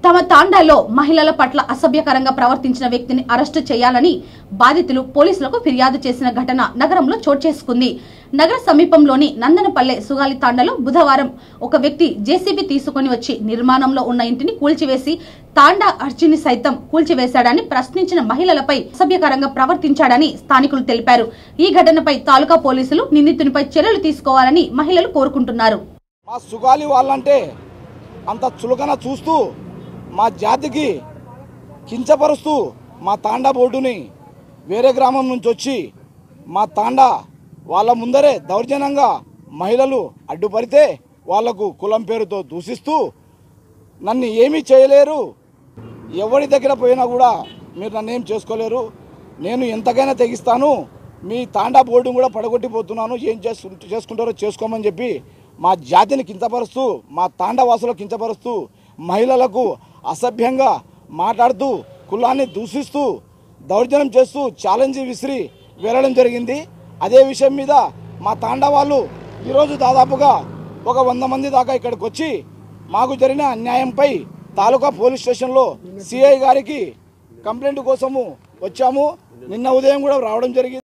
తమ తాండాలో మహిళల పట్ల అసభ్యకరంగా ప్రవర్తించిన వ్యక్తిని అరెస్టు చేయాలని బాధితులు పోలీసులకు ఫిర్యాదు చేసిన ఘటన నగరంలో చోటు చేసుకుంది నగర సమీపంలోని నందనపల్లె సుగాలి తాండాలో బుధవారం ఒక వ్యక్తి జేసీబీ తీసుకుని వచ్చి నిర్మాణంలో ఉన్న ఇంటిని కూల్చివేసి తాండా అర్చిని సైతం కూల్చివేశాడని ప్రశ్నించిన మహిళలపై అసభ్యకరంగా ప్రవర్తించాడని స్థానికులు తెలిపారు ఈ ఘటనపై తాలూకా పోలీసులు నిందితునిపై చర్యలు తీసుకోవాలని మహిళలు కోరుకుంటున్నారు మా సుగాలి వాళ్ళంటే అంత చులకన చూస్తూ మా జాతికి కించపరుస్తూ మా తాండా బోర్డుని వేరే గ్రామం నుంచి వచ్చి మా తాండా వాళ్ళ ముందరే దౌర్జన్యంగా మహిళలు అడ్డుపడితే వాళ్లకు కులం పేరుతో దూషిస్తూ నన్ను ఏమీ చేయలేరు ఎవరి దగ్గర పోయినా కూడా మీరు నన్ను ఏం చేసుకోలేరు నేను ఎంతకైనా తెగిస్తాను మీ తాండా బోర్డును కూడా పడగొట్టిపోతున్నాను ఏం చేసు చేసుకుంటారో చేసుకోమని చెప్పి మా జాతిని కించపరుస్తూ మా తాండా వాసులకు కించపరుస్తూ మహిళలకు అసభ్యంగా మాట్లాడుతూ కులాన్ని దూషిస్తూ దౌర్జన్యం చేస్తూ ఛాలెంజ్ విసిరి వెళ్ళడం జరిగింది అదే విషయం మీద మా తాండా వాళ్ళు ఈరోజు దాదాపుగా ఒక వంద మంది దాకా ఇక్కడికి వచ్చి మాకు జరిగిన అన్యాయంపై తాలూకా పోలీస్ స్టేషన్లో సిఐ గారికి కంప్లైంట్ కోసము వచ్చాము నిన్న ఉదయం కూడా రావడం జరిగింది